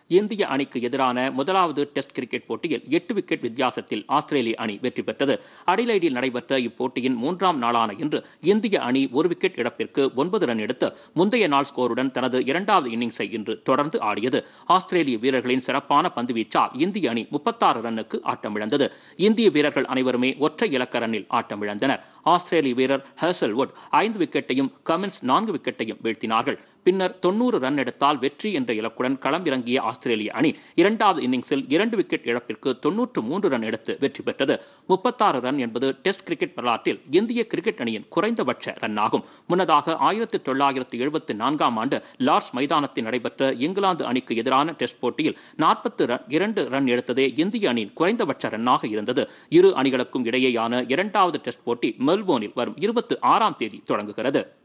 இந்திய அணிக்கு எதிரான முதலாவது டெஸ்ட் கிரிக்கெட் போட்டியில் எட்டு விக்கெட் வித்தியாசத்தில் ஆஸ்திரேலிய அணி வெற்றி பெற்றது அடிலைடில் நடைபெற்ற இப்போட்டியின் மூன்றாம் நாளான இன்று இந்திய அணி ஒரு விக்கெட் இழப்பிற்கு ஒன்பது ரன் எடுத்து முந்தைய நாள் ஸ்கோருடன் தனது இரண்டாவது இன்னிங்ஸை இன்று தொடர்ந்து ஆடியது ஆஸ்திரேலிய வீரர்களின் சிறப்பான பந்துவீச்சால் இந்திய அணி முப்பத்தாறு ரன்னுக்கு ஆட்டமிழந்தது இந்திய வீரர்கள் அனைவருமே ஒற்றை இலக்க ரன்னில் ஆட்டமிழந்தனர் ஆஸ்திரேலிய வீரர் ஹேசல்வுட் ஐந்து விக்கெட்டையும் கமின்ஸ் நான்கு விக்கெட்டையும் வீழ்த்தினார்கள் பின்னர் தொண்ணூறு ரன் எடுத்தால் வெற்றி என்ற இலக்குடன் களம் இறங்கிய ஆஸ்திரேலிய அணி இரண்டாவது இன்னிங்ஸில் இரண்டு விக்கெட் இழப்பிற்கு தொன்னூற்று மூன்று ரன் எடுத்து வெற்றி பெற்றது முப்பத்தாறு ரன் என்பது டெஸ்ட் கிரிக்கெட் வரலாற்றில் இந்திய கிரிக்கெட் அணியின் குறைந்தபட்ச ரன் ஆகும் முன்னதாக ஆயிரத்தி தொள்ளாயிரத்தி எழுபத்தி நான்காம் ஆண்டு லார்ட்ஸ் மைதானத்தில் நடைபெற்ற இங்கிலாந்து அணிக்கு எதிரான டெஸ்ட் போட்டியில் நாற்பத்து இரண்டு ரன் எடுத்ததே இந்திய அணியின் குறைந்தபட்ச ரன்னாக இருந்தது இரு அணிகளுக்கும் இடையேயான இரண்டாவது டெஸ்ட் போட்டி மெல்போர்னில் வரும் இருபத்தி ஆறாம் தேதி தொடங்குகிறது